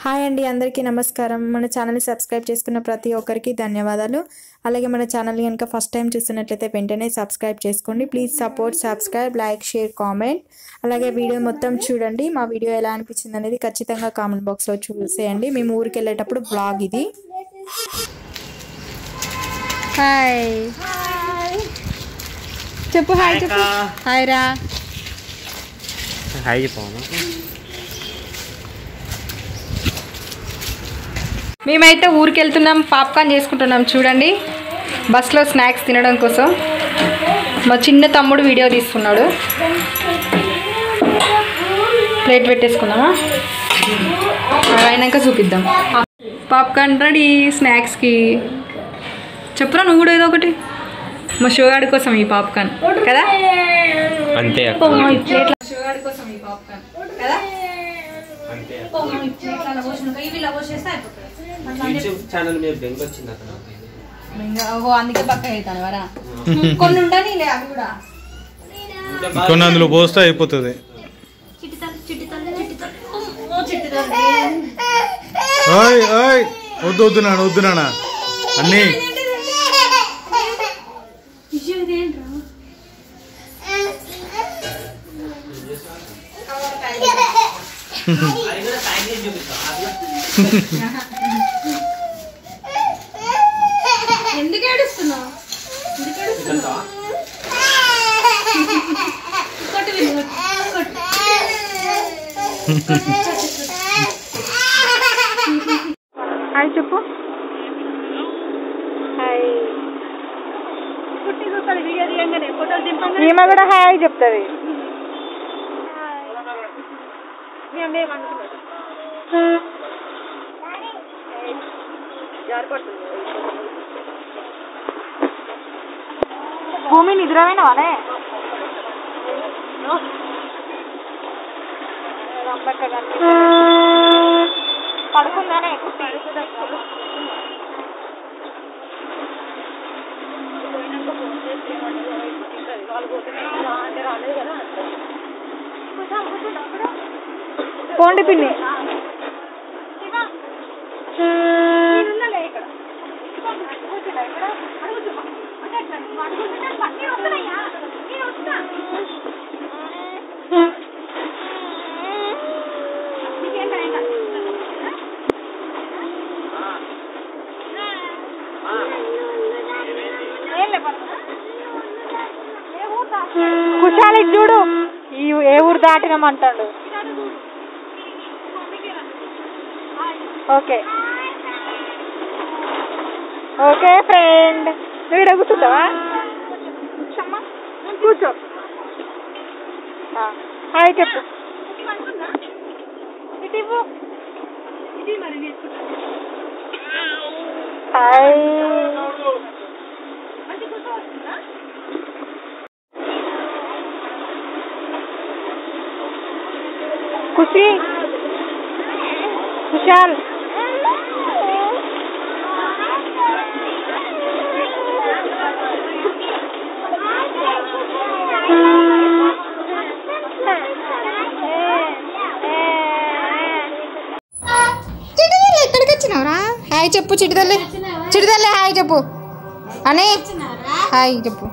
Hi అండి అందరికీ నమస్కారం మన ఛానల్ని సబ్స్క్రైబ్ చేసుకున్న ప్రతి ఒక్కరికి ధన్యవాదాలు అలాగే మన ఛానల్ కనుక ఫస్ట్ టైం చూస్తున్నట్లయితే వెంటనే సబ్స్క్రైబ్ చేసుకోండి please support subscribe like share comment అలాగే వీడియో మొత్తం చూడండి మా వీడియో ఎలా అనిపించింది అనేది ఖచ్చితంగా కామెంట్ బాక్స్లో చూసేయండి మేము ఊరికి వెళ్ళేటప్పుడు బ్లాగ్ ఇది హాయ్ చెప్పు హాయ్ చెప్పు హాయ్ రా హాయ్ చెప్పాను మేమైతే ఊరికి వెళ్తున్నాం పాప్కార్న్ చేసుకుంటున్నాం చూడండి బస్లో స్నాక్స్ తినడం కోసం మా చిన్న తమ్ముడు వీడియో తీస్తున్నాడు ప్లేట్ పెట్టేసుకుందామా అది అయినాక చూపిద్దాం పాప్కార్న్ రెడీ స్నాక్స్కి చెప్పురా నువ్వు కూడా ఏదో ఒకటి మా షోగాడి కోసం ఈ పాప్కార్న్ కదా అంతే షోగాడి కోసం ఈ పాప్కార్న్ కదా అంతే ఇవి ఇలా పోసేస్తే అయిపోతుంది యూట్యూబ్ ఛానల్ మీద బెంగ వచ్చింది అక్కడ ఇంకా ఓహో అందుకే పక్క అవుతాను వరా కొన్ని ఉంటాయి లే అవి కూడా కొన్ని అందులో పోస్తే అయిపోతుంది ఓయ్ ఓయ్ వద్దు వద్దు నాన్న వద్దు నాన్న అన్నీ ఎందుకు ఏడుస్తున్నావు హాయ్ చెప్పు హాయ్ ఈమె కూడా హాయ్ చెప్తుంది భూమి నిద్రమైనవానే పడుకుందానే పోండి పిన్ని కుశాలి చూడు ఈ ఏ ఊరు దాటినామంటాడు ఓకే ఓకే ఫ్రెండ్ నువ్వు ఇక్కడ కూర్చుంటావా కూర్చో ఆ, హాయ్ చెప్పు హాయ్ ఖుషి కుశాల్ చిటిదల్లి ఎక్కడికి వచ్చినావురా హాయ్ చెప్పు చిటిదల్లి చిటిదల్లి హాయ్ చెప్పు అని హాయ్ చెప్పు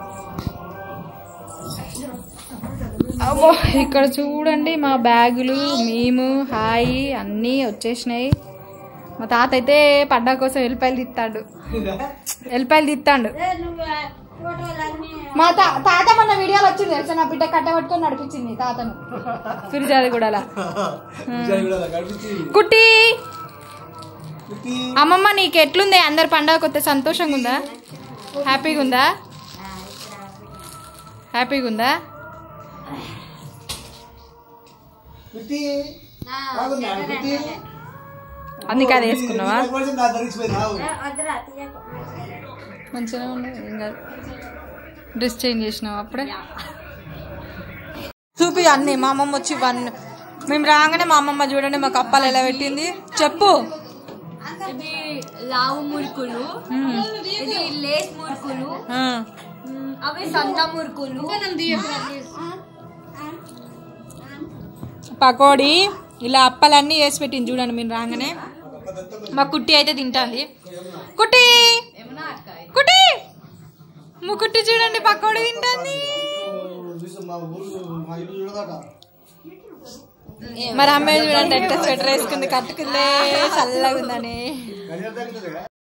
అబ్బో ఇక్కడ చూడండి మా బ్యాగులు మేము హాయ్ అన్నీ వచ్చేసినాయి మా తాత అయితే పండగ కోసం ఎల్లిపాయలు తిత్తాడు ఎల్లిపాయలు తిత్తాడు మా తా తాత మొన్న వీడియోలో వచ్చింది తెలుసా నా బిడ్డ కట్టబట్టుకొని నడిపించింది తాతను ఫిర్జాది కూడా కుట్టి అమ్మమ్మ నీకు ఎట్లుంది అందరు పండగ కొత్త సంతోషంగా ఉందా హ్యాపీగా ఉందా హ్యాపీగా ఉందా అందుకే అది వేసుకున్నావా మంచిగా ఉండదు ఏం కాదు డ్రెస్ చేంజ్ చేసినావా అప్పుడే చూపి అన్నీ మా అమ్మమ్మ వచ్చి వన్ మేము రాగానే మా అమ్మమ్మ చూడండి మాకు అప్పాలు ఎలా పెట్టింది చెప్పు ఇది లావు మురుకులు మ్మ్. ఇది లేస్ మురుకులు ఆ. మ్, అవి సంత మురుకులు పకోడీ ఇలా అప్పలన్నీ వేసి పెట్టింది చూడండి మీరు రాగానే మా కుట్టి అయితే తింటాంది కుట్టి కుట్టి మా కుట్టి చూడండి పక్కోడు తింటాంది మరి అమ్మాయి చూడండి ఎట్లా స్వెటర్ వేసుకుంది కట్టుకుందే చల్లగా ఉందని